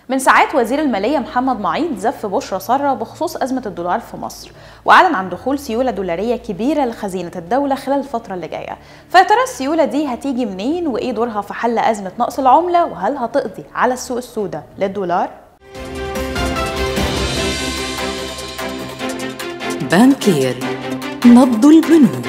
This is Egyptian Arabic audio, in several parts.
من ساعات وزير المالية محمد معيط زف بشرى سارة بخصوص أزمة الدولار في مصر وأعلن عن دخول سيولة دولارية كبيرة لخزينة الدولة خلال الفترة اللي جاية فيا ترى السيولة دي هتيجي منين وإيه دورها في حل أزمة نقص العملة وهل هتقضي على السوق السوداء للدولار؟ بانكير نبض البنوك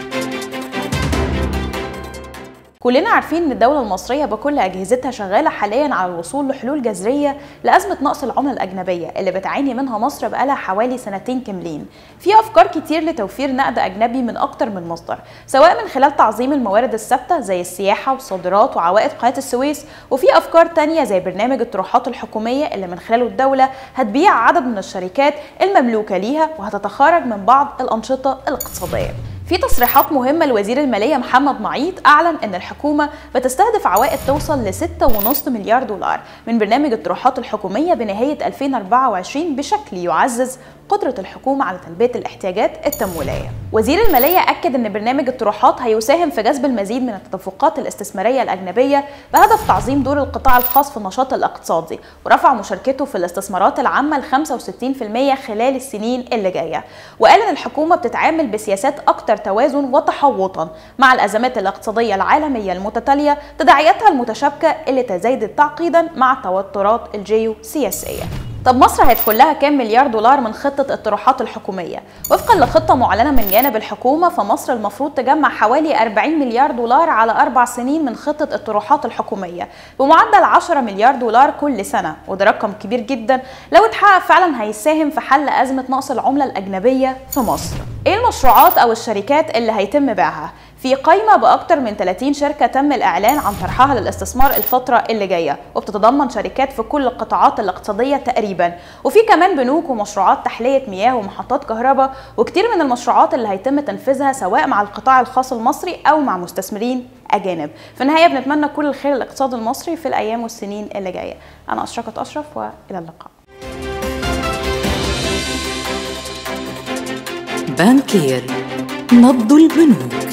كلنا عارفين ان الدولة المصرية بكل اجهزتها شغالة حاليا على الوصول لحلول جذرية لأزمة نقص العملة الأجنبية اللي بتعاني منها مصر بقالها حوالي سنتين كاملين. في أفكار كتير لتوفير نقد أجنبي من أكتر من مصدر، سواء من خلال تعظيم الموارد الثابتة زي السياحة والصادرات وعوائد قناة السويس، وفي أفكار تانية زي برنامج الطروحات الحكومية اللي من خلاله الدولة هتبيع عدد من الشركات المملوكة ليها وهتتخرج من بعض الأنشطة الاقتصادية. في تصريحات مهمة لوزير المالية محمد معيط أعلن أن الحكومة بتستهدف عوائد توصل ل 6.5 مليار دولار من برنامج الطروحات الحكومية بنهاية 2024 بشكل يعزز قدرة الحكومة على تلبية الاحتياجات التمويلية. وزير المالية أكد أن برنامج الطروحات هيساهم في جذب المزيد من التدفقات الاستثمارية الأجنبية بهدف تعظيم دور القطاع الخاص في النشاط الاقتصادي ورفع مشاركته في الاستثمارات العامة ل 65% خلال السنين اللي جاية. وقال أن الحكومة بتتعامل بسياسات أكثر توازن وتحوطا مع الأزمات الاقتصادية العالمية المتتالية تداعياتها المتشابكة اللي تزايدت تعقيدا مع التوترات الجيوسياسية. طب مصر هيدخل لها كام مليار دولار من خطة الطروحات الحكومية؟ وفقا لخطة معلنة من جانب الحكومة فمصر المفروض تجمع حوالي 40 مليار دولار على أربع سنين من خطة الطروحات الحكومية بمعدل 10 مليار دولار كل سنة وده رقم كبير جدا لو اتحقق فعلا هيساهم في حل أزمة نقص العملة الأجنبية في مصر. إيه المشروعات أو الشركات اللي هيتم بيعها؟ في قائمة بأكثر من 30 شركة تم الإعلان عن طرحها للاستثمار الفترة اللي جاية وبتتضمن شركات في كل القطاعات الاقتصادية تقريبا وفي كمان بنوك ومشروعات تحلية مياه ومحطات كهرباء وكتير من المشروعات اللي هيتم تنفيذها سواء مع القطاع الخاص المصري أو مع مستثمرين أجانب في النهاية بنتمنى كل الخير للاقتصاد المصري في الأيام والسنين اللي جاية أنا أشرقت أشرف وإلى اللقاء بانكير نبض البنوك